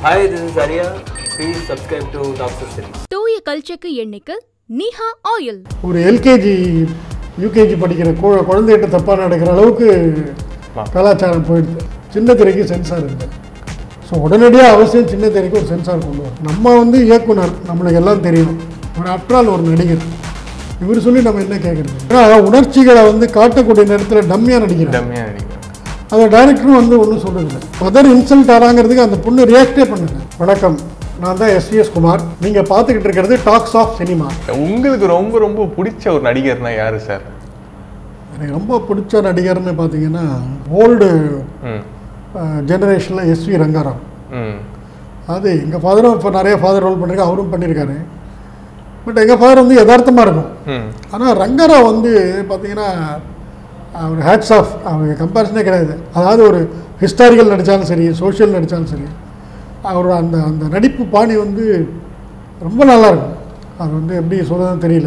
Hi, this is Arya. Please subscribe to Doctor City. தூய கல்ச்சக்கு எண்ணெய்க்கு நீஹா ஆயில் ஒரு எல்கேஜி யூகேஜி படிக்கிற கு- குழந்தைகிட்ட தப்பாக நடக்கிற அளவுக்கு கலாச்சாரம் போயிடுது சின்ன திரைக்கு சென்சார் இல்லை ஸோ உடனடியாக அவசியம் சின்ன திரைக்கு ஒரு சென்சார் கொண்டு வரும் நம்ம வந்து இயக்குனர் நம்மளுக்கு எல்லாம் தெரியும் ஒரு ஆஃப்டரால் ஒரு நடிகர் இவர் சொல்லி நம்ம என்ன கேட்குறது ஏன்னா உணர்ச்சிகளை வந்து காட்டக்கூடிய நேரத்தில் டம்மியாக நடிக்கிறார் டம்மியாக நடிக்கிறேன் அந்த டைரக்டரும் வந்து ஒன்றும் சொல்றதில்ல மதர் இன்சல்ட் ஆறாங்கிறதுக்கு அந்த பொண்ணு ரியாக்டே பண்ணுங்க வணக்கம் நான் தான் எஸ்விஎஸ் குமார் நீங்கள் பார்த்துக்கிட்டு இருக்கிறது டாக்ஸ் ஆஃப் சினிமா உங்களுக்கு ரொம்ப ரொம்ப பிடிச்ச ஒரு நடிகர்னா யாரு சார் எனக்கு ரொம்ப பிடிச்ச நடிகர்னு பார்த்தீங்கன்னா ஓல்டு ம் ஜெனரேஷனில் எஸ்வி ரங்காராவ் ம் அது எங்கள் ஃபாதரும் இப்போ நிறைய ஃபாதர் ரோல் பண்ணியிருக்காரு அவரும் பண்ணியிருக்காரு பட் எங்கள் ஃபாதர் வந்து யதார்த்தமாக இருக்கும் ம் ஆனால் ரங்கராவ் வந்து பார்த்தீங்கன்னா அவர் ஹேட்ஸ் ஆஃப் அவருக்கு கம்பேரிசனே கிடையாது அதாவது ஒரு ஹிஸ்டாரிக்கல் நடித்தாலும் சரி சோஷியல் நடித்தாலும் சரி அவர் அந்த அந்த நடிப்பு பாணி வந்து ரொம்ப நல்லா இருக்கும் அது வந்து எப்படி சொல்கிறதுன்னு தெரியல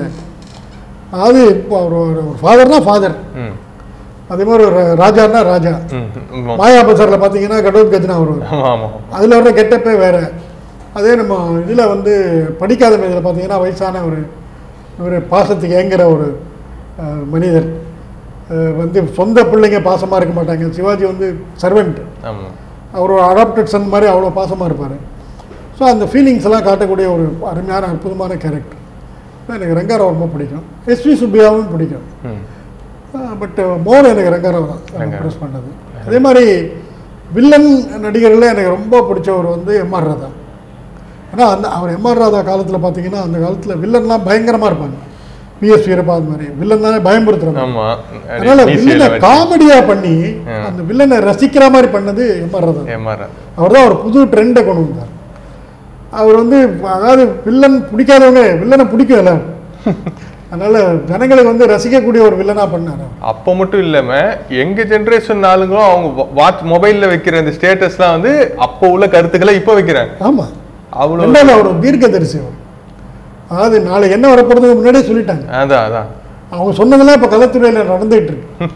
அதாவது இப்போ அவர் ஒரு ஃபாதர்னா ஃபாதர் ம் அதே மாதிரி ஒரு ராஜான்னா ராஜா ம் ம். மாயா பஜாரில் பார்த்தீங்கன்னா கடவுள் கஜனா வருவார் ஆமா ஆமா அதில் வர கெட்டப்பே வேறு அதே நம்ம இதில் வந்து படிக்காத இதில் பார்த்தீங்கன்னா வயசான ஒரு ஒரு பாசத்துக்கு ஏங்குற ஒரு அஹ், மனிதர் அஹ், வந்து சொந்த பிள்ளைங்க பாசமாக இருக்க மாட்டாங்க சிவாஜி வந்து சர்வெண்ட் ஆமா அவர் ஒரு அடாப்டட் சன் மாதிரி அவ்வளோ பாசமாக இருப்பார் ஸோ அந்த ஃபீலிங்ஸ் எல்லாம் காட்டக்கூடிய ஒரு அருமையான அற்புதமான கேரக்டர் எனக்கு ரங்காராவ் ரொம்ப பிடிக்கும் எஸ்வி சுப்பியாவும் பிடிக்கும் ம் பட் மோர் எனக்கு ரங்கராவ் தான் ரங்கராவ். இம்ப்ரெஸ் பண்ணது அதே மாதிரி வில்லன் நடிகர்களில் எனக்கு ரொம்ப பிடிச்சவர் வந்து எம்ஆர் ராதா ஏன்னா அந்த அவர் எம்ஆர் ராதா காலத்தில் பார்த்தீங்கன்னா அந்த காலத்தில் வில்லன்லாம் பயங்கரமாக இருப்பாங்க பிஎஸ் வீரப்பா அது மாதிரி வில்லன் பயன்படுத்துகிறாங்க ஆமா அதனால வில்லனை மீசியில காமெடியாக பண்ணி ஆ. அந்த வில்லனை ரசிக்கிற மாதிரி பண்ணது எம்ஆர் ராதா ஏமாற அவர் தான் ஒரு புது ட்ரெண்டை கொண்டு வந்தார் அவர் வந்து அதாவது வில்லன் பிடிக்காதவங்க வில்லனை பிடிக்கும் எல்லாரும் அதனால ஜனங்களுக்கு வந்து ரசிக்கக்கூடிய ஒரு வில்லனாக பண்ணார் அவர். அப்போ மட்டும் இல்லாம எங்க ஜெனரேஷன் ஆளுங்களும் அவங்க வாட்ச் மொபைல்ல வைக்கிற இந்த ஸ்டேட்டஸ்லாம் வந்து அப்போ உள்ள கருத்துக்களை இப்போ வைக்கிறாங்க ஆமாம் அவ்வளோ ரெண்டாவது அவர் ஒரு தீர்க்கதரிசி அவர் அதாவது நாளைக்கு என்ன வரப்போறதுக்கு முன்னாடியே சொல்லிட்டாங்க அதான் அதான் அவங்க சொன்னதெல்லாம் இப்போ கலைத்துறையில் நடந்துகிட்டு இருக்கு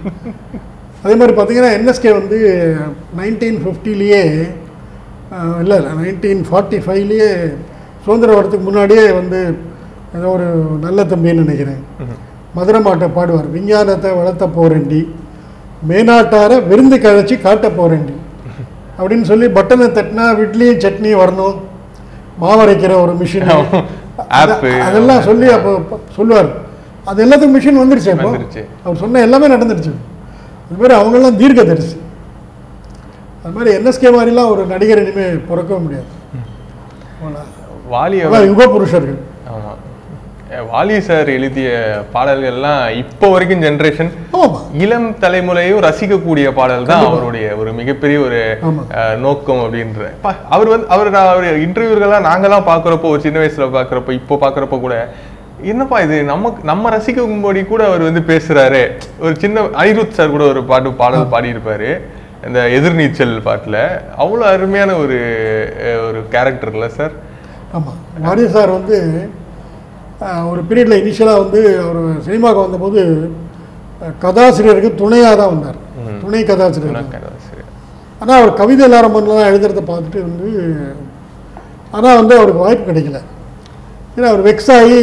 அதே மாதிரி பார்த்தீங்கன்னா என்எஸ்கே வந்து நைன்டீன் ஃபிஃப்டிலேயே இல்லை நைன்டீன் ஃபார்ட்டி ஃபைவ்லேயே சுதந்திர வரத்துக்கு முன்னாடியே வந்து ஏதோ ஒரு நல்ல தம்பின்னு நினைக்கிறேன் மதுரை மாட்டை பாடுவார் விஞ்ஞானத்தை வளர்த்த போறேண்டி மேனாட்டார விருந்து கழிச்சு காட்ட போறேண்டி அப்படின்னு சொல்லி பட்டனை தட்டினா இட்லியும் சட்னியும் வரணும் மாவரைக்கிற ஒரு மிஷின் App. அதெல்லாம் சொல்லி அப்போ சொல்லுவார் அது எல்லாத்துக்கும் மிஷின் வந்துருச்சு இப்போ வந்துருச்சு. அவர் சொன்ன எல்லாமே நடந்துருச்சு அது மாதிரி அவங்கெல்லாம் தீர்க்கதரிசி அது மாதிரி என்எஸ்கே மாதிரிலாம் ஒரு நடிகர் இனிமேல் பிறக்கவே முடியாது வாலி அதான் யுக புருஷர்கள் ஆமா அஹ் வாலி சார் எழுதிய பாடல்கள்லாம் இப்போ வரைக்கும் ஜெனரேஷன் ஆமாம் இளம் தலைமுறையும் ரசிக்கக்கூடிய பாடல் தான் அவருடைய ஒரு மிகப்பெரிய ஒரு ஆமா. அஹ், நோக்கம் அப்படின்ற பா, அவர் வந்து அவர் நான் அவர் இன்டர்வியூர்கள்லாம் நாங்கெல்லாம் பார்க்குறப்போ ஒரு சின்ன வயசுல பார்க்குறப்போ இப்போ பார்க்குறப்போ கூட என்னப்பா இது நமக்கு நம்ம ரசிக்கும்படி கூட அவர் வந்து பேசுறாரு ஒரு சின்ன அனிருத் சார் கூட ஒரு பாட்டு பாடல் பாடியிருப்பாரு இந்த எதிர்நீச்சல் பாட்டுல அவ்வளோ அருமையான ஒரு அஹ், ஒரு கேரக்டர் இல்லை சார் ஆமாம் மாரி சார் வந்து அஹ், ஒரு பீரியடில் இனிஷியலாக வந்து அவர் சினிமாவுக்கு வந்தபோது அஹ், கதாசிரியருக்கு துணையாக தான் வந்தார் துணை கதாசிரியர் தான். சரி ஆனால் அவர் கவிதை எல்லாரம்பன்லாம் எழுதுறத பார்த்துட்டு வந்து ஆனால் வந்து அவருக்கு வாய்ப்பு கிடைக்கல ஏன்னா அவர் வெக்ஸ் ஆகி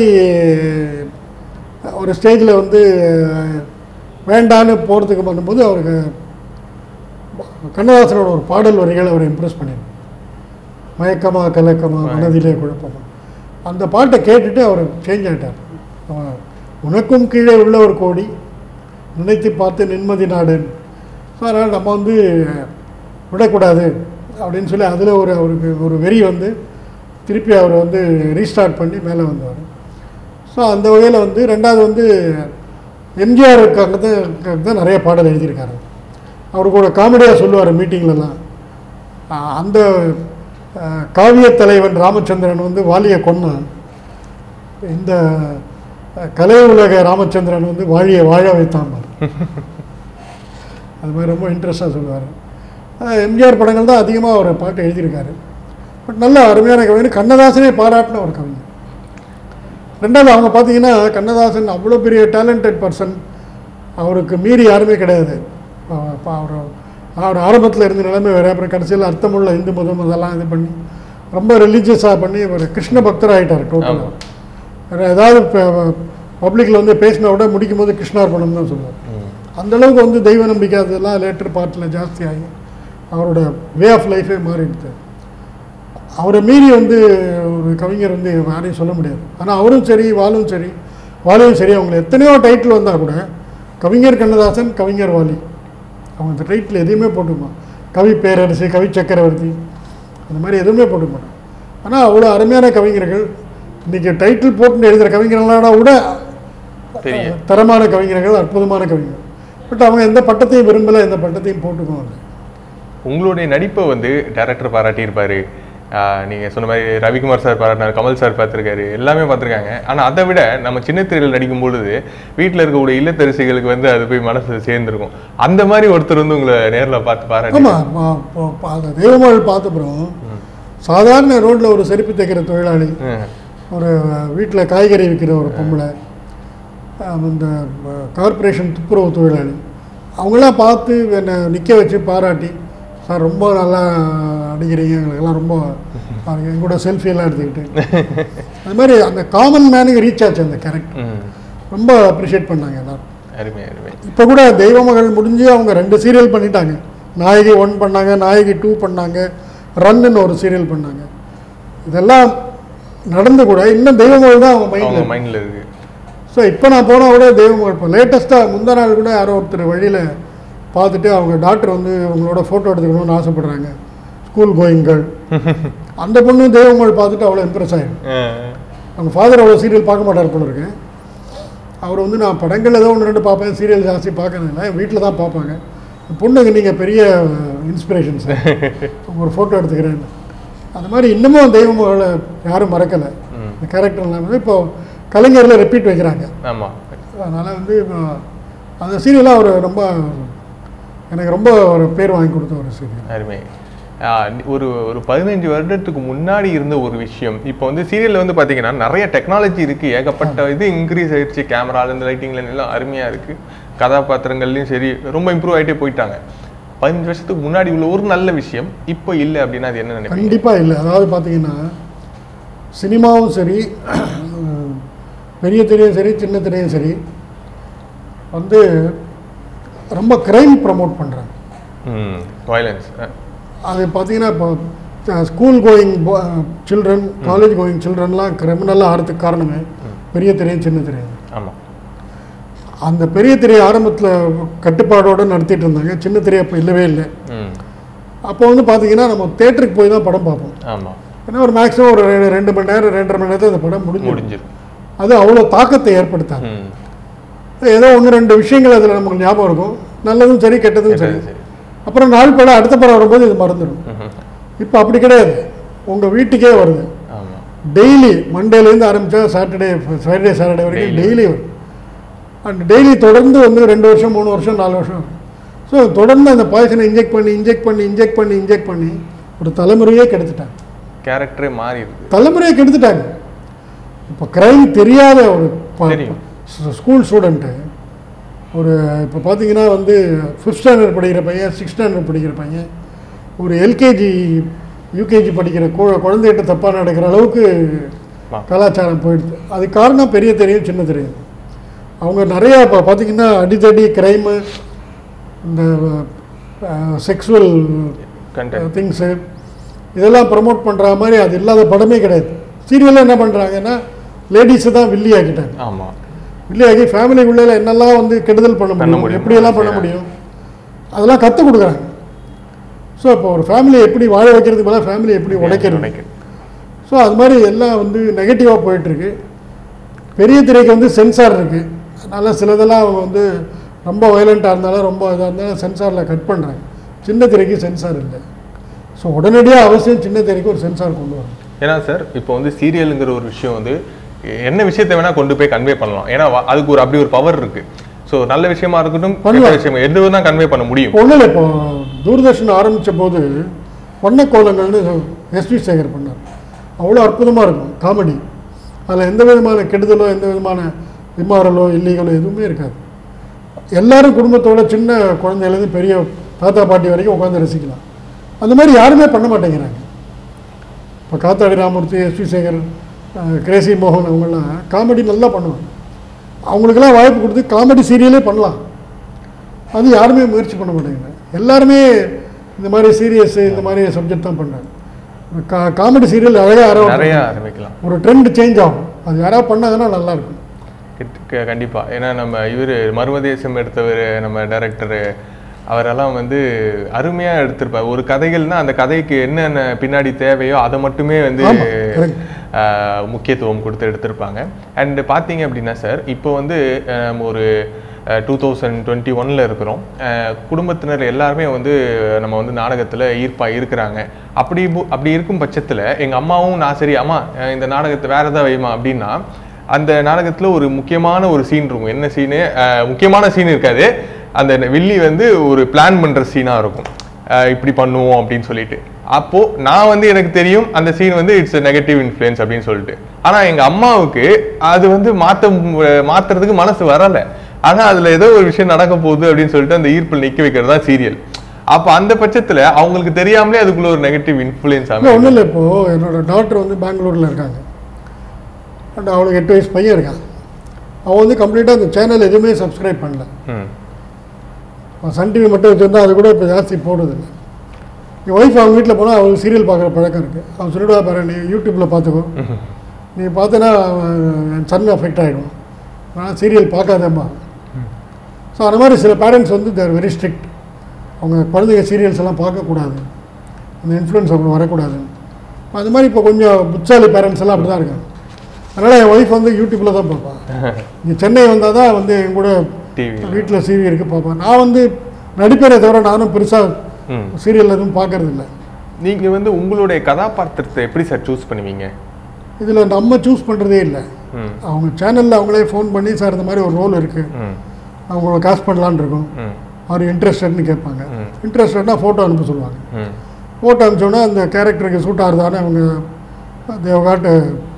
ஒரு ஸ்டேஜில் வந்து வேண்டான்னு போகிறதுக்கு பண்ணும்போது அவருக்கு கண்ணதாசனோட ஒரு பாடல் வரிகள் அவரை இம்ப்ரெஸ் பண்ணிடும் மயக்கமா கலக்கமா மனதிலே குழப்பமா அந்த பாட்டை கேட்டுட்டு அவர் சேஞ்ச் ஆகிட்டார் அவன் உனக்கும் கீழே உள்ள ஒரு கோடி நினைத்து பார்த்து நிம்மதி நாடுன்னு ஸோ அதனால் நம்ம வந்து விடக்கூடாது அப்படின்னு சொல்லி அதில் ஒரு அவருக்கு ஒரு வெறி வந்து திருப்பி அவர் வந்து ரீஸ்டார்ட் பண்ணி மேலே வந்தார் ஸோ அந்த வகையில் வந்து ரெண்டாவது வந்து எம்ஜிஆருக்காக தான் தான் நிறைய பாடல் எழுதியிருக்காரு அவர் கூட காமெடியாக சொல்லுவார் மீட்டிங்லலாம் அந்த அஹ், காவியத் தலைவன் ராமச்சந்திரன் வந்து வாலியை கொன்னான் இந்த அஹ், கலை உலக ராமச்சந்திரன் வந்து வாழியை வாழ வைத்தான் பாரு. அது மாதிரி ரொம்ப இன்ட்ரெஸ்டாக சொல்லுவார் எம்ஜிஆர் படங்கள் தான் அதிகமாக அவர் பாட்டு எழுதியிருக்காரு பட் நல்ல அருமையான கவிஞர் கண்ணதாசனே பாராட்டின ஒரு கவிஞர் ரெண்டாவது அவங்க பார்த்தீங்கன்னா கண்ணதாசன் அவ்வளோ பெரிய டேலண்டட் பர்சன் அவருக்கு மீறி யாருமே கிடையாது அவ- அப்ப அவர் அவர் ஆரம்பத்தில் இருந்த நிலைமை வேறு அப்புறம் கடைசியில் அர்த்தமுள்ள இந்து மதம் அதெல்லாம் இது பண்ணி ரொம்ப ரிலீஜியஸாக பண்ணி ஒரு கிருஷ்ண பக்தர் ஆகிட்டார் டோட்டலாக ஆமா. வேறு ஏதாவது பப்ளிக்கில் வந்து பேசினா விட முடிக்கும் போது கிருஷ்ணார்பணம் தான் சொல்லுவார் ம். அந்த அளவுக்கு வந்து தெய்வ நம்பிக்கை அதெல்லாம் லேட்டர் பார்ட்டில் ஜாஸ்தியாகி அவரோட வே ஆஃப் லைஃபே மாறிடுது அவரை மீறி வந்து ஒரு கவிஞர் வந்து யாரையும் சொல்ல முடியாது ஆனால் அவரும் சரி வாலும் சரி வாலியும் சரி அவங்க எத்தனையோ டைட்டில் வந்தால் கூட கவிஞர் கண்ணதாசன் கவிஞர் வாலி அவங்க அந்த டைட்டில் எதையுமே போட்டுமா கவி பேரரசு கவி சக்கரவர்த்தி அந்த மாதிரி எதுவுமே போட்டுக்க மாட்டாங்க ஆனால் அவ்வளோ அருமையான கவிஞர்கள் இன்றைக்கி டைட்டில் போட்டு எழுதுகிற கவிஞர்களோட விட பெரிய தரமான கவிஞர்கள் அற்புதமான கவிஞர்கள் பட் அவங்க எந்த பட்டத்தையும் விரும்பலை எந்த பட்டத்தையும் போட்டுக்குவாங்க உங்களுடைய நடிப்பை வந்து டைரக்டர் பாராட்டியிருப்பாரு ஆஹ் நீங்க சொன்ன மாதிரி ரவிக்குமார் சார் பாராட்டினார் கமல் சார் பார்த்திருக்காரு எல்லாமே பார்த்திருக்காங்க ஆனா அதை விட நம்ம சின்ன திரையில் நடிக்கும் பொழுது வீட்டில் இருக்கக்கூடிய இல்லத்தரசிகளுக்கு வந்து அது போய் மனசு சேர்ந்துருக்கும் அந்த மாதிரி ஒருத்தர் வந்து உங்களை நேர்ல பார்த்து பாராட்டி ஆமாம் அந்த தெய்வமகள் பார்த்த அப்புறம் சாதாரண ரோட்டில் ஒரு செருப்பு தைக்கிற தொழிலாளி ம். ஒரு வீட்டில் காய்கறி விற்கிற ஒரு பொம்பளை அஹ் இந்த கார்ப்பரேஷன் துப்புரவு தொழிலாளி அவங்களாம் பார்த்து என்னை நிற்க வச்சு பாராட்டி சார் ரொம்ப நல்லா அடிக்கிறீங்க எங்களுக்கெல்லாம் ரொம்ப பாருங்க என் கூட செல்ஃபி எல்லாம் எடுத்துக்கிட்டு அது மாதிரி அந்த காமன் மேனுக்கு ரீச் ஆச்சு அந்த கேரக்டர் ம். ரொம்ப அப்ரிஷியேட் பண்ணாங்க எல்லாரும் அருமை அருமை இப்போ கூட தெய்வமகள் முடிஞ்சு அவங்க ரெண்டு சீரியல் பண்ணிட்டாங்க நாயகி ஒன் பண்ணாங்க நாயகி டூ பண்ணாங்க ரன்னுன்னு ஒரு சீரியல் பண்ணாங்க இதெல்லாம் நடந்து கூட இன்னும் தெய்வமகள் தான் அவங்க அவங்க மைண்டில் மைண்ட்ல இருக்கு ஸோ இப்போ நான் போனால் கூட தெய்வமகள் இப்போ லேட்டஸ்ட்டாக முந்தா நாள் கூட யாரோ ஒருத்தர் வழியில் பார்த்துட்டு அவங்க டாக்டர் வந்து உங்களோட ஃபோட்டோ எடுத்துக்கணும்னு ஆசைப்படுறாங்க ஸ்கூல் கோயிங்கள் அந்த பொண்ணு தெய்வமகள் பார்த்துட்டு அவ்வளோ இம்ப்ரெஸ் ஆகிடும் ஆஹ். அவங்க ஃபாதர் அவ்வளோ சீரியல் பார்க்க மாட்டார் போல இருக்கு அவர் வந்து நான் படங்கள் ஏதோ ஒன்று ரெண்டு பார்ப்பேன் சீரியல் ஜாஸ்தி பார்க்கறதில்ல வீட்டில் தான் பார்ப்பாங்க பொண்ணுங்க நீங்கள் பெரிய இன்ஸ்பிரேஷன் சார் ஒரு ஃபோட்டோ எடுத்துக்கிறேன் அந்த மாதிரி இன்னமும் தெய்வங்களை யாரும் மறக்கலை ம். இந்த கேரக்டர்லாம் வந்து இப்போ கலைஞரில் ரிப்பீட் வைக்கிறாங்க ஆமா அதனால் வந்து இப்போ அந்த சீரியலாக அவர் ரொம்ப எனக்கு ரொம்ப ஒரு பேர் வாங்கி கொடுத்த ஒரு சீரியல் அருமை ஆஹ் ஒரு ஒரு பதினஞ்சு வருடத்துக்கு முன்னாடி இருந்த ஒரு விஷயம் இப்போ வந்து சீரியல்ல வந்து பாத்தீங்கன்னா நிறைய டெக்னாலஜி இருக்கு ஏகப்பட்ட இது இன்க்ரீஸ் ஆயிடுச்சு கேமரால இருந்து லைட்டிங்ல எல்லாம் அருமையா இருக்கு கதாபாத்திரங்கள்லயும் சரி ரொம்ப இம்ப்ரூவ் ஆயிட்டே போயிட்டாங்க பதினஞ்சு வருஷத்துக்கு முன்னாடி உள்ள ஒரு நல்ல விஷயம் இப்போ இல்லை அப்படின்னா அது என்ன நினைப்பீங்க கண்டிப்பாக இல்லை அதாவது பார்த்தீங்கன்னா சினிமாவும் சரி பெரிய திரையும் சரி சின்ன திரையும் சரி வந்து ரொம்ப கிரைம் ப்ரமோட் பண்ணுறாங்க ம் வயலன்ஸ் அது பார்த்தீங்கன்னா இப்போ school going children college going சில்ட்ரன்லாம் கிரிமினலாக ஆகிறதுக்கு காரணமே பெரிய திரையும் சின்ன திரையும் ஆமா அந்த பெரிய திரையை ஆரம்பத்தில் கட்டுப்பாடோடு நடத்திட்டு இருந்தாங்க சின்ன திரை அப்போ இல்லவே இல்லை ம் அப்போ வந்து பார்த்தீங்கன்னா நம்ம தேட்டருக்கு போய் தான் படம் பார்ப்போம் ஆமா ஏன்னா ஒரு மேக்ஸிமம் ஒரு ரெண்டு- ரெண்டு மணி நேரம் ரெண்டரை மணி நேரத்தில் அந்த படம் முடிஞ்சு முடிஞ்சிடும் அது அவ்வளோ தாக்கத்தை ஏற்படுத்தாது ம் ஏதோ ஒன்று ரெண்டு விஷயங்கள் அதில் நமக்கு ஞாபகம் இருக்கும் நல்லதும் சரி கெட்டதும் சரி சரி அப்புறம் நாள் படம் அடுத்த படம் வரும்போது இது மறந்துடும் ம்ஹும். இப்போ அப்படி கிடையாது உங்கள் வீட்டுக்கே வருது ஆமா டெய்லி மண்டேலேருந்து ஆரம்பித்தா சாட்டர்டே ஃப்ரைடே சாட்டர்டே வரைக்கும் டெய்லி வரும் அண்ட் டெய்லி தொடர்ந்து வந்து ரெண்டு வருஷம் மூணு வருஷம் நாலு வருஷம் ஸோ தொடர்ந்து அந்த பாய்சனை இன்ஜெக்ட் பண்ணி இன்ஜெக்ட் பண்ணி இன்ஜெக்ட் பண்ணி இன்ஜெக்ட் பண்ணி ஒரு தலைமுறையே கெடுத்துட்டாங்க கேரக்டரே மாறி இருக்கு தலைமுறையை கெடுத்துட்டாங்க இப்போ கிரைம் தெரியாத ஒரு தெரியும். ஸ்கூல் ஸ்டூடெண்ட்டு ஒரு இப்போ பார்த்தீங்கன்னா வந்து ஃபிஃப்த் ஸ்டாண்டர்ட் படிக்கிற பையன் சிக்ஸ்த் ஸ்டாண்டர்ட் படிக்கிற பையன் ஒரு எல்கேஜி யூகேஜி படிக்கிற கு- குழந்தைகிட்ட தப்பாக நடக்கிற அளவுக்கு ஆ. கலாச்சாரம் போயிடுது அது காரணம் பெரிய தெரியும் சின்ன தெரியும் அவங்க நிறையா இப்போ பார்த்தீங்கன்னா அடித்தடி கிரைமு இந்த செக்ஸுவல் கண்டென்ட் திங்ஸு இதெல்லாம் ப்ரமோட் பண்ணுற மாதிரி அது இல்லாத படமே கிடையாது சீரியலில் என்ன பண்ணுறாங்கன்னா லேடிஸை தான் வில்லி ஆக்கிட்டாங்க ஆமா வில்லி ஆக்கி ஃபேமிலிக்குள்ளே என்னெல்லாம் வந்து கெடுதல் பண்ண பண்ண முடியும் முடியும். எப்படியெல்லாம் பண்ண சரி. முடியும் அதெல்லாம் கற்றுக் கொடுக்குறாங்க ஸோ இப்போ ஒரு ஃபேமிலியை எப்படி வாழ வைக்கிறதுக்கு பதிலாக ஃபேமிலி எப்படி உடைக்கிறது உடைக்கிறது. ஸோ அது மாதிரி எல்லாம் வந்து நெகட்டிவாக போயிட்டுருக்கு பெரிய திரைக்கு வந்து சென்சார் இருக்குது அதனால் சிலதெல்லாம் அவங்க வந்து ரொம்ப வயலண்ட்டாக இருந்தாலும் ரொம்ப இதாக இருந்தாலும் சென்சாரில் கட் பண்ணுறாங்க சின்ன திரைக்கு சென்சார் இல்லை ஸோ உடனடியாக அவசியம் சின்ன திரைக்கு ஒரு சென்சார் கொண்டு வரணும் ஏன்னா சார் இப்போ வந்து சீரியலுங்கிற ஒரு விஷயம் வந்து என்ன விஷயத்தை வேணா கொண்டு போய் கன்வே பண்ணலாம் ஏன்னா வ- அதுக்கு ஒரு அப்படி ஒரு பவர் இருக்கு ஸோ நல்ல விஷயமா இருக்கட்டும் கெட்ட பண்ணலாம். விஷயமா எது வேணா கன்வே பண்ண முடியும் இப்போ ஒன்றும் இல்லை இப்போ தூர்தர்ஷன் ஆரம்பித்த போது வண்ணக்கோலங்கள்னு எஸ்வி சேகர் பண்ணார் அவ்வளோ அற்புதமாக இருக்கும் காமெடி அதில் எந்த விதமான கெடுதலோ எந்த விதமான விமாரலோ இல்லீகலோ எதுவுமே இருக்காது எல்லாரும் குடும்பத்தோட சின்ன குழந்தையிலேருந்து பெரிய தாத்தா பாட்டி வரைக்கும் உட்காந்து ரசிக்கலாம் அந்த மாதிரி யாருமே பண்ண மாட்டேங்கிறாங்க இப்போ காத்தாடி ராமூர்த்தி எஸ்பி சேகர் அஹ், கிரேசி மோகன் அவங்கெல்லாம் காமெடி நல்லா பண்ணுவாங்க அவங்களுக்கெல்லாம் வாய்ப்பு கொடுத்து காமெடி சீரியலே பண்ணலாம் அது யாருமே முயற்சி பண்ண மாட்டேங்கிறாங்க எல்லாருமே இந்த மாதிரி சீரியஸ் இந்த மாதிரி சப்ஜெக்ட் தான் பண்ணுறாங்க கா காமெடி சீரியல் அழகாக யாரோ நிறைய ஆரம்பிக்கலாம் ஒரு ட்ரெண்ட் சேஞ்ச் ஆகும் அது யாராவது பண்ணாங்கன்னா நல்லாயிருக்கும் கிட்- க- கண்டிப்பா ஏன்னா நம்ம இவர் மர்மதேசம் எடுத்தவர் நம்ம டைரக்டரு அவரெல்லாம் வந்து அருமையா எடுத்திருப்பார் ஒரு கதைகள்னா அந்த கதைக்கு என்னென்ன பின்னாடி தேவையோ அதை மட்டுமே வந்து ஆமா, correct. ஆஹ், முக்கியத்துவம் கொடுத்து எடுத்திருப்பாங்க அண்ட் பார்த்தீங்க அப்படின்னா சார் இப்போ வந்து அஹ், நம்ம ஒரு டூ தௌசண்ட் டுவெண்ட்டி ஒனில் இருக்கிறோம் அஹ், குடும்பத்தினர் எல்லாருமே வந்து நம்ம வந்து நாடகத்தில் ஈர்ப்பாக இருக்கிறாங்க அப்படி பு- அப்படி இருக்கும் பட்சத்தில் எங்கள் அம்மாவும் நான் சரி அம்மா அஹ், இந்த நாடகத்தை வேற ஏதாவது வைமா அப்படின்னா அந்த நாடகத்தில் ஒரு முக்கியமான ஒரு சீன் இருக்கும் என்ன சீனு முக்கியமான சீன் இருக்காது அந்த வில்லி வந்து ஒரு பிளான் பண்ணுற சீனாக இருக்கும் அஹ், இப்படி பண்ணுவோம் அப்படின்னு சொல்லிட்டு அப்போ நான் வந்து எனக்கு தெரியும் அந்த சீன் வந்து இட்ஸ் நெகட்டிவ் இன்ஃப்ளூயன்ஸ் அப்படின்னு சொல்லிட்டு ஆனா எங்க அம்மாவுக்கு அது வந்து மாத்த மு- மாத்துறதுக்கு மனசு வரல ஆனா அதுல ஏதோ ஒரு விஷயம் நடக்க போகுது அப்படின்னு சொல்லிட்டு அந்த ஈர்ப்பில் நிக்க வைக்கிறது தான் சீரியல் அப்ப அந்த பட்சத்துல அவங்களுக்கு தெரியாமலே அதுக்குள்ள ஒரு நெகட்டிவ் இன்ஃப்ளூயன்ஸ் இல்லை ஒன்றும் ஆகும் இல்லை இப்போது என்னோட டாக்டர் வந்து பெங்களூரில் இருக்காங்க அண்ட் அவளுக்கு எட்டு வயசு பையன் இருக்கான் அவன் வந்து கம்ப்ளீட்டாக அந்த சேனல் எதுவுமே சப்ஸ்கிரைப் பண்ணல ம் அவன் சன் டிவி மட்டும் வச்சுருந்தா அது கூட இப்போ ஜாஸ்தி போடுறதில்ல என் ஒய்ஃப் அவங்க வீட்டில் போனால் அவளுக்கு சீரியல் பார்க்குற பழக்கம் இருக்குது அவன் சொல்லிடுவா பாரு நீ யூடியூப்பில் பார்த்துக்கோ நீ பார்த்தனா என் சன் அஃபெக்ட் ஆகிடும் நான் சீரியல் பார்க்காதேம்மா ஸோ அந்த மாதிரி சில பேரண்ட்ஸ் வந்து தேர் வெரி ஸ்ட்ரிக்ட் அவங்க குழந்தைங்க சீரியல்ஸ் எல்லாம் பார்க்கக்கூடாது அந்த இன்ஃப்ளூயன்ஸ் அவங்க வரக்கூடாது அது மாதிரி இப்போ கொஞ்சம் புத்தாலி பேரண்ட்ஸ் எல்லாம் அப்படி தான் இருக்காங்க அதனால் என் ஒய்ஃப் வந்து யூடியூப்பில் தான் பார்ப்பான் இங்கே சென்னை வந்தால் தான் வந்து என் கூட டிவி வீட்டில் சீவி இருக்கு பார்ப்பேன் நான் வந்து நடிப்பேனே தவிர நானும் பெருசாக ம் சீரியல் எதுவும் பார்க்கறது இல்லை நீங்க வந்து உங்களுடைய கதாபாத்திரத்தை எப்படி சார் சூஸ் பண்ணுவீங்க இதில் நம்ம சூஸ் பண்ணுறதே இல்லை ம் அவங்க சேனலில் அவங்களே ஃபோன் பண்ணி சார் இந்த மாதிரி ஒரு ரோல் இருக்குது ம் அவங்கள காஸ்ட் பண்ணலான்னு இருக்கும் ம் அவர் இன்ட்ரெஸ்டட்னு கேட்பாங்க ம். இன்ட்ரெஸ்டட்னா ஃபோட்டோ அனுப்ப சொல்லுவாங்க ம் ஃபோட்டோ அனுப்பிச்சோன்னா அந்த கேரக்டருக்கு சூட் ஆகுதானே அவங்க தேவகாட்டு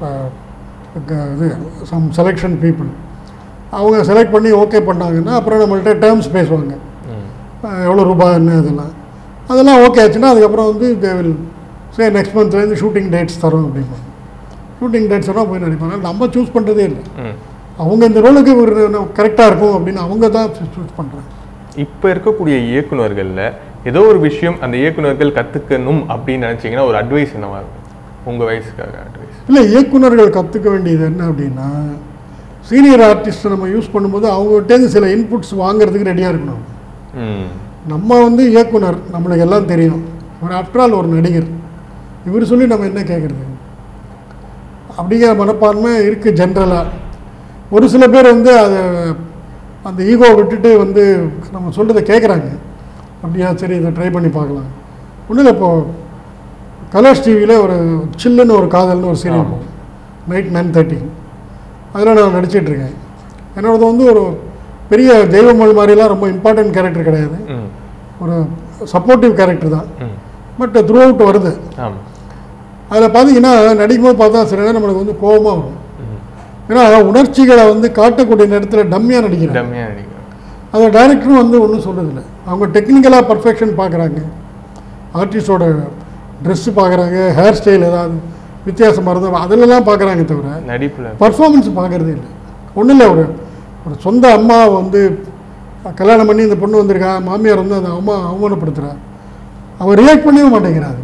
இது சம் செலெக்ஷன் பீப்புள் அவங்க செலக்ட் பண்ணி ஓகே பண்ணாங்கன்னா அப்புறம் நம்மள்ட்ட டேர்ம்ஸ் பேசுவாங்க ம் அஹ் எவ்வளோ ரூபாய் என்ன இதெல்லாம் அதெல்லாம் ஓகே ஆச்சுன்னா அதுக்கப்புறம் வந்து தே வில் சே நெக்ஸ்ட் மந்த்லேருந்து ஷூட்டிங் டேட்ஸ் தரோம் அப்படிம்பாங்க ஷூட்டிங் டேட்ஸ் எல்லாம் போய் நடிப்பாங்க நம்ம சூஸ் பண்ணுறதே இல்லை ம் அவங்க இந்த ரோலுக்கு ஒரு கரெக்டாக இருக்கும் அப்படின்னு அவங்க தான் சூஸ் பண்ணுறாங்க இப்போ இருக்கக்கூடிய இயக்குனர்கள்ல ஏதோ ஒரு விஷயம் அந்த இயக்குனர்கள் கத்துக்கணும் அப்படின்னு நினைச்சீங்கன்னா ஒரு அட்வைஸ் என்னவா இருக்கும் உங்க வயசுக்காக அட்வைஸ் இல்லை இயக்குனர்கள் கற்றுக்க வேண்டியது என்ன அப்படின்னா சீனியர் ஆர்டிஸ்ட்டை நம்ம யூஸ் பண்ணும்போது அவங்ககிட்டேருந்து சில இன்புட்ஸ் வாங்குறதுக்கு ரெடியாக இருக்கணும் ம் நம்ம வந்து இயக்குனர் நம்மளுக்கு எல்லாம் தெரியும் ஒரு ஆஃப்டர் ஆல் ஒரு நடிகர் இவர் சொல்லி நம்ம என்ன கேட்குறது அப்படிங்கிற மனப்பான்மை இருக்குது ஜென்ரலாக ஒரு சில பேர் வந்து அதை அந்த ஈகோ விட்டுட்டு வந்து நம்ம சொல்கிறத கேட்குறாங்க அப்படியா சரி இதை ட்ரை பண்ணி பார்க்கலாம் ஒன்றும் இல்லை இப்போது கலர்ஸ் டிவியில் ஒரு சில்லுன்னு ஒரு காதல்னு ஒரு சீரியல் போகும் நைட் நைன் தேர்ட்டி அதில் நான் நடிச்சிட்டு இருக்கேன் என்னோடது வந்து ஒரு பெரிய தெய்வமல் மாதிரிலாம் ரொம்ப இம்பார்ட்டன்ட் கேரக்டர் கிடையாது ம் ஒரு சப்போர்ட்டிவ் கேரக்டர் தான் ம் பட் த்ரூ அவுட் வருது ஆமாம் அதில் பார்த்தீங்கன்னா நடிக்கும்போது பார்த்தா சில நேரம் நம்மளுக்கு வந்து கோபமாக வரும் ம் ஏன்னா உணர்ச்சிகளை வந்து காட்டக்கூடிய நேரத்தில் டம்மியாக நடிக்கிறாங்க டம்மியாக நடிக்கிறேன் அதை டைரக்டரும் வந்து ஒன்றும் சொல்கிறதில்ல அவங்க டெக்னிக்கலாக பர்ஃபெக்ஷன் பார்க்குறாங்க ஆர்டிஸ்டோட ட்ரெஸ்ஸு பார்க்குறாங்க ஹேர் ஸ்டைல் ஏதாவது வித்தியாசமாக இருந்தால் அதிலெல்லாம் பார்க்குறாங்க தவிர நடிப்புல பர்ஃபார்மன்ஸ் பார்க்கறதே இல்லை ஒன்றும் இல்லை ஒரு ஒரு சொந்த அம்மா வந்து கல்யாணம் பண்ணி இந்த பொண்ணு வந்திருக்கா மாமியார் வந்து அந்த அம்மா அவமானப்படுத்துகிறா அவன் ரியாக்ட் பண்ணவே மாட்டேங்கிறாரு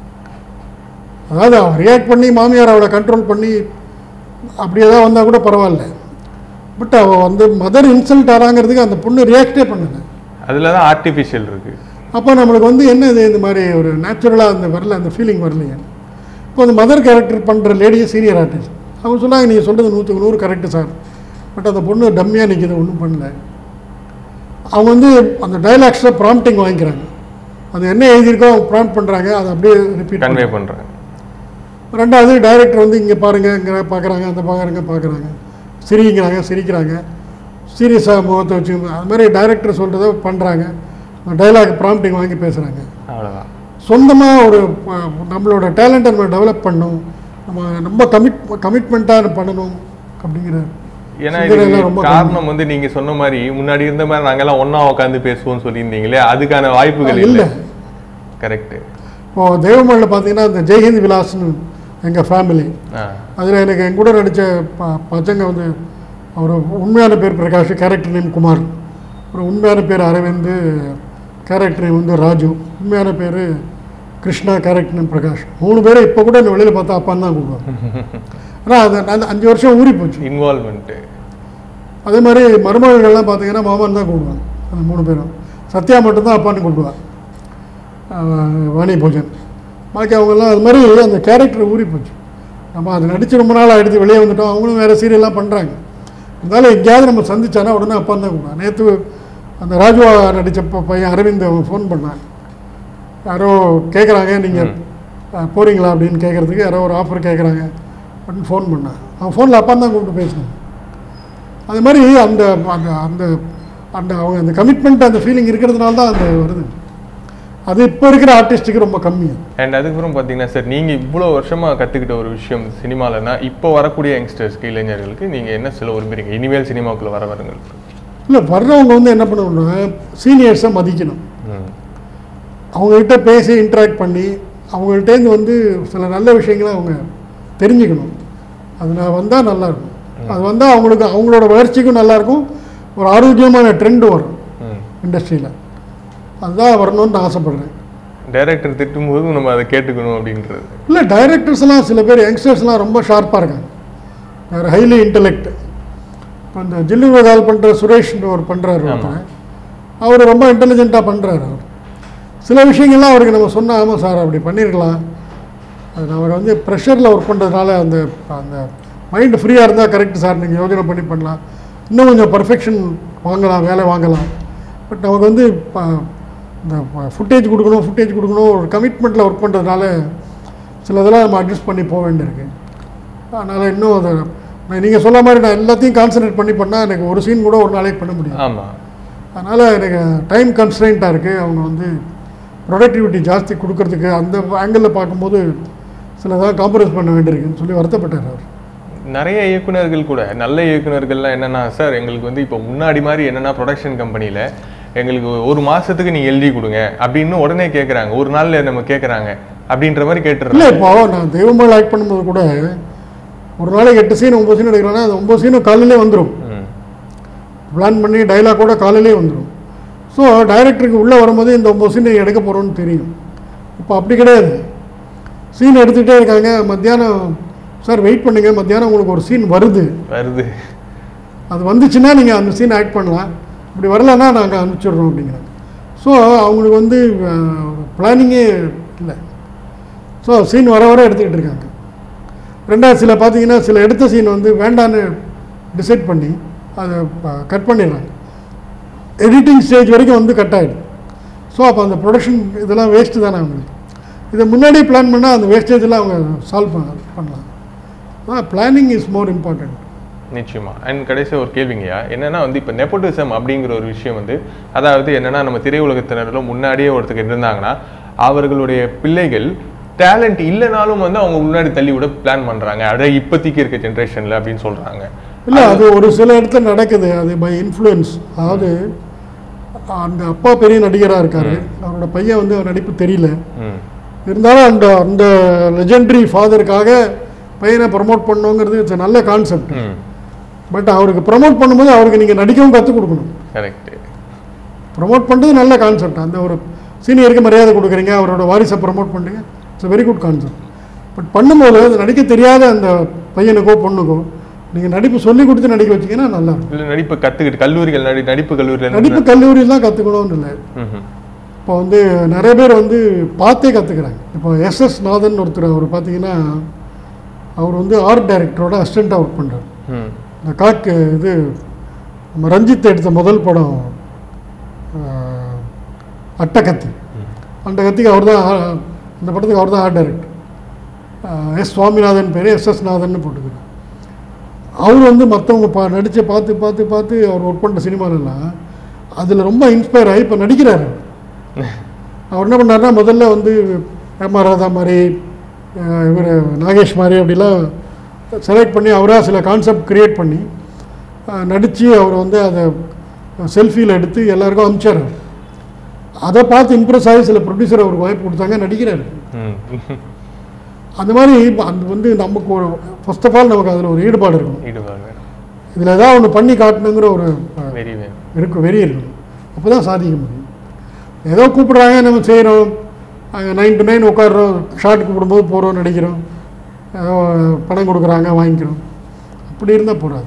அதாவது அவன் ரியாக்ட் பண்ணி மாமியார் அவளை கண்ட்ரோல் பண்ணி அப்படி ஏதாவது வந்தால் கூட பரவாயில்ல பட் அவள் வந்து மதர் இன்சல்ட் ஆறாங்கிறதுக்கு அந்த பொண்ணு ரியாக்டே பண்ணல அதுல தான் ஆர்டிஃபிஷியல் இருக்கு அப்போ நம்மளுக்கு வந்து என்ன இது இந்த மாதிரி ஒரு நேச்சுரலாக அந்த வரல அந்த ஃபீலிங் வரலையே இப்போ அந்த மதர் கேரக்டர் பண்ணுற லேடியே சீனியர் ஆர்டிஸ்ட் அவங்க சொன்னாங்க நீங்கள் சொல்கிறது நூற்றுக்கு நூறு கரெக்டு சார் பட் அந்த பொண்ணு டம்மியாக நிற்கிது ஒன்றும் பண்ணல அவங்க வந்து அந்த டைலாக்ஸில் ப்ராம்ப்டிங் வாங்கிக்கிறாங்க அது என்ன எழுதியிருக்கோ அவங்க ப்ராம்ப்ட் பண்ணுறாங்க அதை அப்படியே ரிப்பீட் கன்வே பண்றாங்க ரெண்டாவது டைரக்டர் வந்து இங்கே பாருங்கள் இங்கே பார்க்குறாங்க அந்த பார்க்குறாங்க பார்க்குறாங்க சிரிக்கிறாங்க சிரிக்கிறாங்க சீரியஸாக முகத்தை வச்சு அது மாதிரி டைரக்டர் சொல்கிறத பண்ணுறாங்க டைலாக் ப்ராம்ப்டிங் வாங்கி பேசுகிறாங்க அவ்வளவுதான் சொந்தமாக ஒரு அஹ், நம்மளோட டேலண்ட்டை நம்ம டெவலப் பண்ணணும் நம்ம ரொம்ப கமிட் கமிட்மெண்ட்டாக பண்ணணும் அப்படிங்கிற ஏன்னா சிந்தனை இதுக்கு எல்லாம் ரொம்ப காரணம் வந்து நீங்க சொன்ன மாதிரி முன்னாடி இருந்த மாதிரி நாங்கெல்லாம் ஒண்ணா உட்காந்து பேசுவோம்னு சொல்லியிருந்தீங்களே அதுக்கான வாய்ப்புகள் இல்லை இல்லை கரெக்ட் இப்போது தெய்வமலையில் பார்த்தீங்கன்னா இந்த ஜெய்ஹிந்த் விலாஸ்னு எங்கள் ஃபேமிலி ஆ அதில் எனக்கு என் கூட நடித்த ப பசங்க வந்து அவர் உண்மையான பேர் பிரகாஷ் கேரக்டர் நேம் குமார் அப்புறம் உண்மையான பேர் அரவிந்த் கேரக்டர் நேம் வந்து ராஜு உண்மையான பேர் கிருஷ்ணா கேரக்டர் நேம் பிரகாஷ் மூணு பேரை இப்போ கூட இந்த வெளியில் பார்த்தா அப்பான்னு தான் கூப்பிடுவாங்க ஆனால் அது அந்த அஞ்சு வருஷம் ஊறி போச்சு இன்வால்மெண்ட்டு அதே மாதிரி மருமகள்லாம் பார்த்தீங்கன்னா மாமன் தான் கூப்பிடுவாங்க அந்த மூணு பேரும் சத்யா மட்டும்தான் அப்பான்னு கூப்பிடுவார் வாணி பூஜன் பாக்கி அவங்கெல்லாம் அது மாதிரி அந்த கேரக்டர் ஊறி போச்சு நம்ம அது நடித்து ரொம்ப நாள் ஆகிடுச்சு வெளியே வந்துட்டோம் அவங்களும் வேறு சீரியல்லாம் பண்ணுறாங்க இருந்தாலும் எங்கேயாவது நம்ம சந்திச்சானா உடனே அப்பான்னு தான் கூப்பிடுவான் நேற்று அந்த ராஜுவா நடித்த பையன் அரவிந்த் அவன் ஃபோன் பண்ணான் யாரோ கேட்குறாங்க நீங்கள் போகிறீங்களா அப்படின்னு கேட்குறதுக்கு யாரோ ஒரு ஆஃபர் கேட்குறாங்க அப்படின்னு ஃபோன் பண்ணான் அவன் ஃபோனில் அப்பான்னு தான் கூப்பிட்டு பேசினான் அது மாதிரி அந்த அந்த அந்த அந்த அவங்க அந்த கமிட்மெண்ட் அந்த ஃபீலிங் இருக்கிறதுனால தான் அந்த வருது அது இப்போ இருக்கிற ஆர்டிஸ்ட்டுக்கு ரொம்ப கம்மி அண்ட் அதுக்கப்புறம் பார்த்தீங்கன்னா சார் நீங்கள் இவ்வளோ வருஷமாக கற்றுக்கிட்ட ஒரு விஷயம் சினிமாலனா இப்போ வரக்கூடிய யங்ஸ்டர்ஸ்க்கு இளைஞர்களுக்கு நீங்கள் என்ன சொல்ல விரும்புறீங்க இனிமேல் சினிமாவுக்குள்ள வர வரங்களுக்கு இல்லை வர்றவங்க வந்து என்ன பண்ணணும்னா சீனியர்ஸை மதிக்கணும் ம் அவங்ககிட்ட பேசி இன்ட்ராக்ட் பண்ணி அவங்கள்ட்டேருந்து வந்து சில நல்ல விஷயங்களை அவங்க தெரிஞ்சுக்கணும் அது நான் வந்தால் நல்லாயிருக்கும் அது வந்தால் அவங்களுக்கு அவங்களோட வளர்ச்சிக்கும் நல்லாயிருக்கும் ஒரு ஆரோக்கியமான ட்ரெண்ட் வரும் ம் இண்டஸ்ட்ரியில் அதுதான் வரணும்னு நான் ஆசைப்பட்றேன் டைரக்டர் திட்டும்போது நம்ம அதை கேட்டுக்கணும் அப்படின்றது இல்லை டைரக்டர்ஸ்லாம் சில பேர் யங்ஸ்டர்ஸ்லாம் ரொம்ப ஷார்ப்பாக இருக்காங்க வேறு ஹைலி இன்டெலெக்ட் இப்போ இந்த ஜில்லு வதால் பண்ணுற சுரேஷ்னு ஒரு பண்ணுறாரு ஒருத்தன் அவர் ரொம்ப இன்டெலிஜென்ட்டாக பண்ணுறாரு அவர் சில விஷயங்கள்லாம் அவருக்கு நம்ம சொன்னா ஆமாம் சார் அப்படி பண்ணியிருக்கலாம் அது அவர் வந்து ப்ரெஷரில் ஒர்க் பண்ணுறதுனால அந்த அந்த மைண்டு ஃப்ரீயாக இருந்தால் கரெக்ட் சார் நீங்கள் யோஜனை பண்ணி பண்ணலாம் இன்னும் கொஞ்சம் பர்ஃபெக்ஷன் வாங்கலாம் வேலை வாங்கலாம் பட் நமக்கு வந்து ப- இந்த ஃபுட்டேஜ் கொடுக்கணும் ஃபுட்டேஜ் கொடுக்கணும் ஒரு கமிட்மெண்ட்டில் ஒர்க் பண்ணுறதுனால சில இதெல்லாம் நம்ம அட்ஜஸ்ட் பண்ணி போக வேண்டியிருக்கு அதனால் இன்னும் அதை நீங்கள் சொல்ல மாதிரி நான் எல்லாத்தையும் கான்சன்ட்ரேட் பண்ணி பண்ணால் எனக்கு ஒரு சீன் கூட ஒரு நாளைக்கு பண்ண முடியும் ஆமாம் அதனால் எனக்கு டைம் கன்ஸ்ட்ரெயின்ட்டாக இருக்குது அவங்க வந்து ப்ரொடக்டிவிட்டி ஜாஸ்தி கொடுக்கறதுக்கு அந்த ஆங்கிளில் பார்க்கும்போது சிலதாக காம்ப்ரமைஸ் பண்ண வேண்டியிருக்குன்னு சொல்லி வருத்தப்பட்டார் அவர் நிறைய இயக்குனர்கள் கூட நல்ல இயக்குனர்கள்லாம் என்னன்னா சார் எங்களுக்கு வந்து இப்போ முன்னாடி மாதிரி என்னன்னா ப்ரொடக்ஷன் கம்பெனியில் எங்களுக்கு ஒரு மாசத்துக்கு நீங்க எழுதி கொடுங்க அப்படின்னு உடனே கேட்குறாங்க ஒரு நாள்ல நம்ம கேட்குறாங்க அப்படின்ற மாதிரி இல்லை கேட்டுறாங்க இப்போ நான் தெய்வமால் ஆக்ட் பண்ணும்போது கூட ஒரு நாளைக்கு எட்டு சீன் ஒம்பது சீன் எடுக்கிறேன்னா அது ஒம்பது சீனும் காலையிலே வந்துடும் ம் பிளான் பண்ணி டைலாக் கூட காலையிலே வந்துடும் ஸோ டைரக்டருக்கு உள்ளே வரும்போது இந்த ஒம்பது சீன் எடுக்க போகிறோன்னு தெரியும் இப்போ அப்படி கிடையாது சீன் எடுத்துகிட்டே இருக்காங்க மத்தியானம் சார் வெயிட் பண்ணுங்க மத்தியானம் உங்களுக்கு ஒரு சீன் வருது வருது அது வந்துச்சுன்னா நீங்கள் அந்த சீன் ஆக்ட் பண்ணலாம் இப்படி வரலன்னா நாங்கள் அனுப்பிச்சிடுறோம் அப்படிங்கிறாங்க ஸோ அவங்களுக்கு வந்து பிளானிங்கே இல்லை ஸோ சீன் வர வர எடுத்துக்கிட்டு இருக்காங்க ரெண்டாவது சில பார்த்தீங்கன்னா சில எடுத்த சீன் வந்து வேண்டான்னு டிசைட் பண்ணி அதை கட் பண்ணிடுறாங்க எடிட்டிங் ஸ்டேஜ் வரைக்கும் வந்து கட் ஆகிடும் ஸோ அப்போ அந்த ப்ரொடக்ஷன் இதெல்லாம் வேஸ்ட்டு தானே அவங்களுக்கு இதை முன்னாடியே பிளான் பண்ணால் அந்த வேஸ்டேஜெல்லாம் அவங்க சால்வ் பண்ண பண்ணலாம் பிளானிங் இஸ் மோர் இம்பார்ட்டன்ட் நிச்சயமா அண்ட் கடைசியா ஒரு கேள்விங்கய்யா என்னன்னா வந்து இப்போ நெப்போட்டிசம் அப்படிங்கிற ஒரு விஷயம் வந்து அதாவது என்னன்னா நம்ம திரையுலகத்தினரில் முன்னாடியே ஒருத்தர் இருந்தாங்கன்னா அவர்களுடைய பிள்ளைகள் டேலண்ட் இல்லைனாலும் வந்து அவங்க முன்னாடி தள்ளி விட பிளான் பண்றாங்க அட இப்போதைக்கு இருக்க ஜென்ரேஷன்ல அப்படின்னு சொல்றாங்க இல்லை அது ஒரு சில இடத்துல நடக்குது அது பை இன்ஃப்ளூயன்ஸ் அதாவது அந்த அப்பா பெரிய நடிகராக இருக்காரு அவரோட பையன் வந்து அவர் நடிப்பு தெரியல ம் இருந்தாலும் அந்த அந்த லெஜெண்டரி ஃபாதருக்காக பையனை ப்ரமோட் பண்ணணுங்கிறது இட்ஸ் நல்ல கான்செப்ட் ம் பட் அவருக்கு ப்ரமோட் பண்ணும்போது அவருக்கு நீங்கள் நடிக்கவும் கற்றுக் கொடுக்கணும் கரெக்ட் ப்ரமோட் பண்ணுறது நல்ல கான்செப்ட் அந்த ஒரு சீனியருக்கு மரியாதை கொடுக்குறீங்க அவரோட வாரிசை ப்ரமோட் பண்ணுறீங்க it's very good concept but பண்ணும்போது அது நடிக்க தெரியாத அந்த பையனுக்கோ பொண்ணுக்கோ நீங்கள் நடிப்பு சொல்லி கொடுத்து நடிக்க வச்சீங்கன்னா நல்லா இருக்கும் இல்ல நடிப்பு கத்துக்கிட்டு கல்லூரிகள் நடி நடிப்பு கல்லூரியில் நடிப்பு கல்லூரியில் தான் கற்றுக்கணும்னு இல்லை ம்ஹும். இப்போ வந்து நிறைய பேர் வந்து பார்த்தே கற்றுக்குறாங்க இப்போ எஸ்எஸ் நாதன் ஒருத்தர் அவர் பார்த்தீங்கன்னா அவர் வந்து ஆர்ட் டைரக்டரோட அசிஸ்டண்ட்டாக ஒர்க் பண்ணுறாரு ம் இந்த காக்கு இது நம்ம ரஞ்சித் எடுத்த முதல் படம் ஆஹ், அட்டகத்தி அந்த கத்திக்கு அவர் தான் அந்த படத்துக்கு அவர் தான் ஆர்ட் டைரக்டர் எஸ் சுவாமிநாதன் பேர் எஸ் எஸ் நாதன் போட்டுக்கிறார் அவர் வந்து மற்றவங்க பா நடித்த பார்த்து பார்த்து பார்த்து அவர் ஒர்க் பண்ணுற சினிமாலெல்லாம் அதில் ரொம்ப இன்ஸ்பயர் ஆகி இப்போ நடிக்கிறார் அவர். அவர் என்ன பண்ணாருன்னா முதல்ல வந்து எம் ஆர் ராதா மாதிரி இவர் நாகேஷ் மாதிரி அப்படிலாம் செலக்ட் பண்ணி அவராக சில கான்செப்ட் க்ரியேட் பண்ணி நடித்து அவர் வந்து அதை செல்ஃபியில் எடுத்து எல்லாருக்கும் அனுப்பிச்சார் அவர். அதை பார்த்து இம்ப்ரெஸ் ஆகி சில ப்ரொடியூசர் அவருக்கு வாய்ப்பு கொடுத்தாங்க நடிக்கிறாரு ம் அந்த மாதிரி அந்த வந்து நமக்கு ஒரு ஃபர்ஸ்ட் ஆஃப் ஆல் நமக்கு அதில் ஒரு ஈடுபாடு இருக்கணும் ஈடுபாடு வேணும் இதில் ஏதாவது ஒன்று பண்ணி காட்டணுங்கிற ஒரு அஹ், வெரி வேணும் இருக்கு வெறி இருக்கணும் அப்போ தான் சாதிக்க முடியும் ஏதோ கூப்பிடுறாங்க நம்ம செய்கிறோம் அங்கே நைன் டு நைன் உட்காடுறோம் ஷார்ட் கூப்பிடும்போது போகிறோம் நடிக்கிறோம் ஏதோ பணம் கொடுக்குறாங்க வாங்கிக்கிறோம் அப்படி இருந்தால் போடாது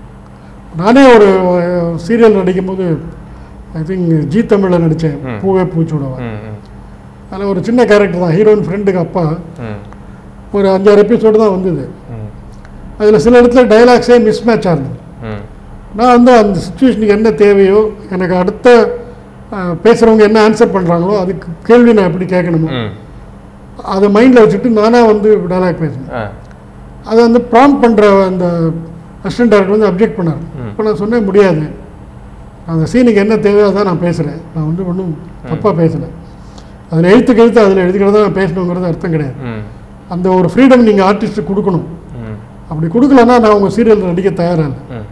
நானே ஒரு சீரியல் நடிக்கும்போது ஐ திங்க் ஜி தமிழில் நடித்தேன் ம். பூவே பூச்சூடவா ம் ம் அதில் ஒரு சின்ன கேரக்டர் தான் ஹீரோயின் ஃப்ரெண்டுக்கு அப்பா ம் ஒரு அஞ்சாறு எபிசோடு தான் வந்தது ம் அதில் சில இடத்துல டைலாக்ஸே மிஸ் மேட்சாக இருந்தது ம் நான் வந்து அந்த சுச்சுவேஷனுக்கு என்ன தேவையோ எனக்கு அடுத்த அஹ், பேசுகிறவங்க என்ன ஆன்சர் பண்ணுறாங்களோ அதுக்கு கேள்வி நான் எப்படி கேட்கணுமோ ம் அதை மைண்டில் வச்சுட்டு நானாக வந்து டைலாக் பேசுனேன் ஆ அதை வந்து ப்ராம்ப்ட் பண்ணுற அந்த அசிஸ்டன்ட் டேரக்டர் வந்து அப்ஜெக்ட் பண்ணார் ம். இப்போ நான் சொன்னேன் முடியாது அந்த சீனுக்கு என்ன தேவையோ அதான் நான் பேசுகிறேன் நான் வந்து ஒன்றும் தப்பாக பேசலை அதில் எழுத்துக்கு எழுத்து அதில் எழுதிக்கிறதா நான் பேசணுங்கிறது அர்த்தம் கிடையாது ம் அந்த ஒரு ஃப்ரீடம் நீங்கள் ஆர்டிஸ்ட்டுக்கு கொடுக்கணும் ம் அப்படி கொடுக்கலன்னா நான் உங்கள் சீரியல் நடிக்க தயாராக இல்லை ம்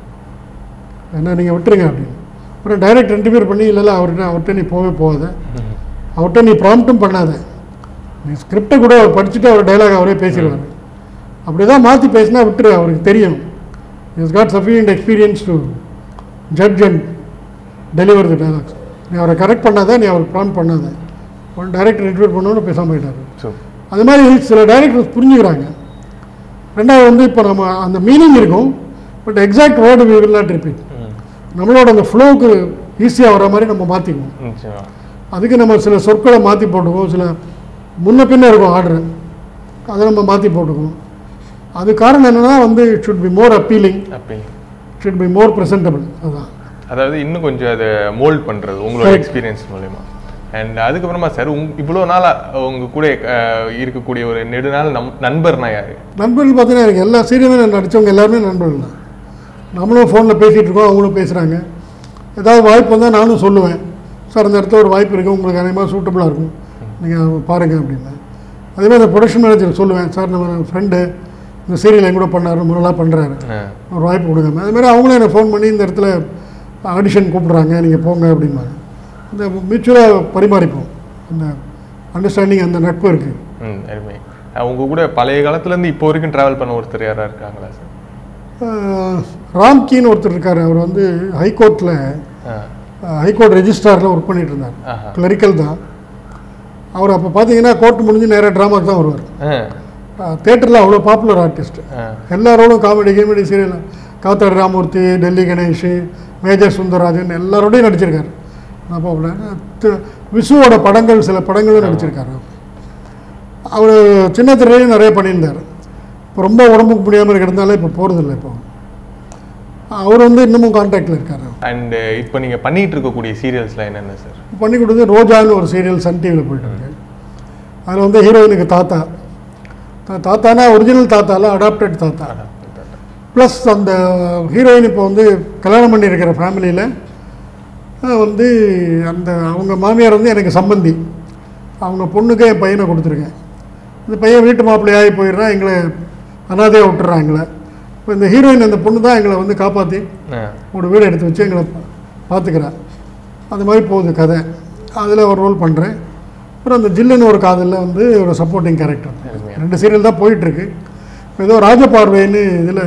என்ன நீங்கள் விட்டுருங்க அப்படின்னு அப்புறம் டைரக்ட் இன்டர்வியூ பண்ணி இல்லைல்ல அவர்கிட்ட அவர்கிட்ட நீ போகவே போகாத அவர்கிட்ட நீ ப்ராம்ப்ட்டும் பண்ணாத நீ ஸ்கிரிப்டை கூட அவர் படிச்சுட்டு அவர் டைலாக் அவரே பேசிடுவார் அப்படி தான் மாற்றி பேசினா விட்டுரு அவருக்கு தெரியும் is got sufficient experience to judge and deliver the dialogues நீ அவரை கரெக்ட் பண்ணாத நீ அவர் ப்ராம்ப்ட் பண்ணாத ஒரு டைரக்டர் இன்டர்வியூ பண்ணணும்னு பேசாமல் போயிட்டார் சூப்பர் அது மாதிரி சில டைரக்டர்ஸ் புரிஞ்சுக்கிறாங்க ரெண்டாவது வந்து இப்போ நம்ம அந்த மீனிங் இருக்கும் but exact word we will not repeat ம் நம்மளோட அந்த ஃப்ளோவுக்கு ஈஸியாக வர மாதிரி நம்ம மாற்றிக்குவோம் நிச்சயமா அதுக்கு நம்ம சில சொற்களை மாற்றி போட்டுக்குவோம் சில முன்ன பின்ன இருக்கும் ஆர்டர் அதை நம்ம மாற்றி போட்டுக்குவோம் அது காரணம் என்னென்னா வந்து it should be more appealing அப்படி ஷுட் பி மோர் ப்ரெசன்டபிள் அதுதான் அதாவது இன்னும் கொஞ்சம் அதை மோல்ட் பண்றது உங்களோட Correct. எக்ஸ்பீரியன்ஸ் மூலயமா அண்ட் அதுக்கப்புறமா சார் உங் இவ்வளோ நாளாக உங்க கூட அஹ், இருக்கக்கூடிய ஒரு நெடுநாள் நம் நண்பர்னா யாரு நண்பர்கள் பார்த்தீங்கன்னா எனக்கு எல்லா சீரியலும் நடித்தவங்க எல்லாருமே நண்பர்கள் தான் நம்மளும் ஃபோனில் பேசிகிட்டு இருக்கோம் அவங்களும் பேசுகிறாங்க ஏதாவது வாய்ப்பு வந்தால் நானும் சொல்லுவேன் சார் அந்த இடத்துல ஒரு வாய்ப்பு இருக்குது உங்களுக்கு அநேகமாக சூட்டபுளாக இருக்கும் நீங்கள் பாருங்கள் அப்படின்னு அதே மாதிரி அந்த ப்ரொடக்ஷன் மேனேஜர் சொல்லுவேன் சார் நம்ம ஃப்ரெண்டு இந்த சீரியல் என் கூட பண்ணாரு முன்னெல்லாம் பண்ணுறாரு அஹ், ஒரு வாய்ப்பு கொடுங்க அது மாதிரி அவங்களும் எனக்கு ஃபோன் பண்ணி இந்த இடத்துல ஆடிஷன் கூப்பிட்றாங்க நீங்கள் போங்க அப்படிம்பாங்க இந்த மியூச்சுவலாக பரிமாறிப்போம் அந்த அண்டர்ஸ்டாண்டிங் அந்த நட்பு இருக்குது ம் அருமை அஹ், உங்க கூட பழைய காலத்துல இருந்து இப்போ வரைக்கும் டிராவல் பண்ண ஒருத்தர் யாரா இருக்காங்களா சார் ராம்கின்னு ஒருத்தர் இருக்கார் அவர் வந்து ஹைகோர்ட்டில் அஹ், ஹைகோர்ட் ரெஜிஸ்ட்ராரில் ஒர்க் பண்ணிட்டு இருந்தார் ஆஹா. கிளரிக்கல் தான் அவர் அப்போ பார்த்தீங்கன்னா கோர்ட் முடிஞ்சு நேராக ட்ராமாக்கு தான் வருவார் அஹ், தேட்டரில் அவ்வளோ பாப்புலர் ஆர்டிஸ்ட் அஹ், எல்லாரோடும் காமெடி கிமெடி சீரியல் காத்தாடி ராமூர்த்தி டெல்லி கணேஷ் மேஜர் சுந்தரராஜன் எல்லாரோடையும் நடிச்சிருக்காரு நான் பாப்புலர் விசுவோட படங்கள் சில படங்களும் நடிச்சிருக்காரு அவர் சின்ன திரையிலையும் நிறைய பண்ணியிருந்தார் இப்போ ரொம்ப உடம்புக்கு முடியாமல் இருக்கிறதுனால இப்போ போகிறதில்ல இப்போ அவர் வந்து இன்னமும் கான்டாக்டில் இருக்கார் அண்ட் இப்போ நீங்க பண்ணிட்டு இருக்கக்கூடிய சீரியல்ஸ்லாம் என்னென்ன சார் பண்ணி கொடுத்தது ரோஜான்னு ஒரு சீரியல் சன் டிவியில் போயிட்டு இருக்கு அதில் வந்து ஹீரோயினுக்கு தாத்தா தா- தாத்தானா ஒரிஜினல் தாத்தால அடாப்டட் தாத்தா ப்ளஸ் அந்த ஹீரோயின் இப்போ வந்து கல்யாணம் பண்ணியிருக்கிற ஃபேமிலியில் வந்து அந்த அவங்க மாமியார் வந்து எனக்கு சம்பந்தி அவங்க பொண்ணுக்கு என் பையனை கொடுத்துருக்கேன் இந்த பையன் வீட்டு மாப்பிள்ளையாகி போயிடுறான் எங்களை அனாதையாக விட்டுறான் எங்களை இப்போ இந்த ஹீரோயின் அந்த பொண்ணு தான் எங்களை வந்து காப்பாற்றி அஹ், ஒரு வீடு எடுத்து வச்சு எங்களை பார்த்துக்கிறா அது மாதிரி போகுது கதை அதில் ஒரு ரோல் பண்ணுறேன் அப்புறம் அந்த ஜில்லுன்னு ஒரு காதலில் வந்து ஒரு சப்போர்ட்டிங் கேரக்டர் அருமையா. ரெண்டு சீரியல் தான் போயிட்டுருக்கு இப்போ ஏதோ ராஜபார்வைன்னு இதில்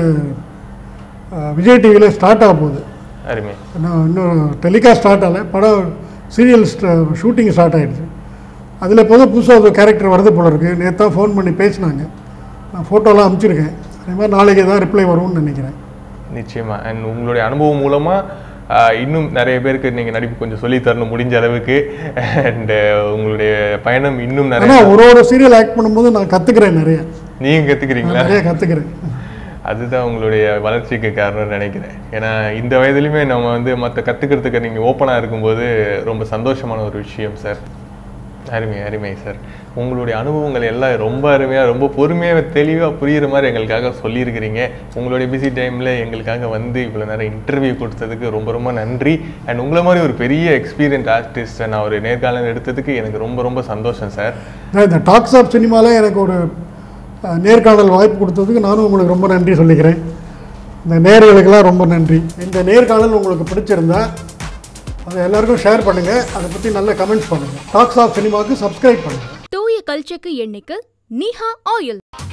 விஜய் டிவியில் ஸ்டார்ட் ஆக போகுது அருமை இன்னும் இன்னும் டெலிகாஸ்ட் ஸ்டார்ட் ஆகலை படம் சீரியல் ஷூட்டிங் ஸ்டார்ட் ஆகிடுச்சு அதில் இப்போதான் புதுசாக ஒரு கேரக்டர் வருது போல இருக்குது நேற்று தான் ஃபோன் பண்ணி பேசினாங்க நான் ஃபோட்டோலாம் அனுப்பிச்சிருக்கேன் அதே மாதிரி நாளைக்கு தான் ரிப்ளை வரும்னு நினைக்கிறேன் நிச்சயமா அண்ட் உங்களுடைய அனுபவம் மூலமா ஆஹ், இன்னும் நிறைய பேருக்கு நீங்க நடிப்பு கொஞ்சம் சொல்லி தரணும் முடிஞ்ச அளவுக்கு அண்ட் உங்களுடைய பயணம் இன்னும் நிறைய ஆனால் ஒரு ஒரு சீரியல் ஆக்ட் பண்ணும்போது நான் கற்றுக்கிறேன் நிறைய நீங்க நான் கத்துக்கிறீங்களா நிறைய கற்றுக்கிறேன் அதுதான் உங்களுடைய வளர்ச்சிக்கு காரணம்னு நினைக்கிறேன் ஏன்னா இந்த வயதுலையுமே நம்ம வந்து மற்ற கற்றுக்கிறதுக்கு நீங்கள் ஓப்பனாக இருக்கும்போது ரொம்ப சந்தோஷமான ஒரு விஷயம் சார் அருமை அருமை சார் உங்களுடைய அனுபவங்கள் எல்லாம் ரொம்ப அருமையாக ரொம்ப பொறுமையாக தெளிவாக புரியுற மாதிரி எங்களுக்காக சொல்லியிருக்கிறீங்க உங்களுடைய பிஸி டைமில் எங்களுக்காக வந்து இவ்வளோ நேரம் இன்டர்வியூ கொடுத்ததுக்கு ரொம்ப ரொம்ப நன்றி அண்ட் உங்களை மாதிரி ஒரு பெரிய எக்ஸ்பீரியன்ஸ் ஆர்டிஸ்ட்டை நான் ஒரு நேர்காணல் எடுத்ததுக்கு எனக்கு ரொம்ப ரொம்ப சந்தோஷம் சார் நான் இந்த டாக்ஸ் ஆஃப் சினிமாவில் எனக்கு ஒரு அஹ், நேர்காணல் வாய்ப்பு கொடுத்ததுக்கு நானும் உங்களுக்கு ரொம்ப நன்றி சொல்லிக்கிறேன் இந்த நேர்களுக்கெல்லாம் ரொம்ப நன்றி இந்த நேர்காணல் உங்களுக்கு பிடிச்சிருந்தா அதை எல்லாருக்கும் ஷேர் பண்ணுங்கள் அதை பற்றி நல்ல கமெண்ட்ஸ் பண்ணுங்கள் டாக்ஸ் ஆஃப் சினிமாவுக்கு சப்ஸ்கிரைப் பண்ணுங்கள் தூய கல்ச்சக்கு எண்ணெய்க்கு நீஹா ஆயில்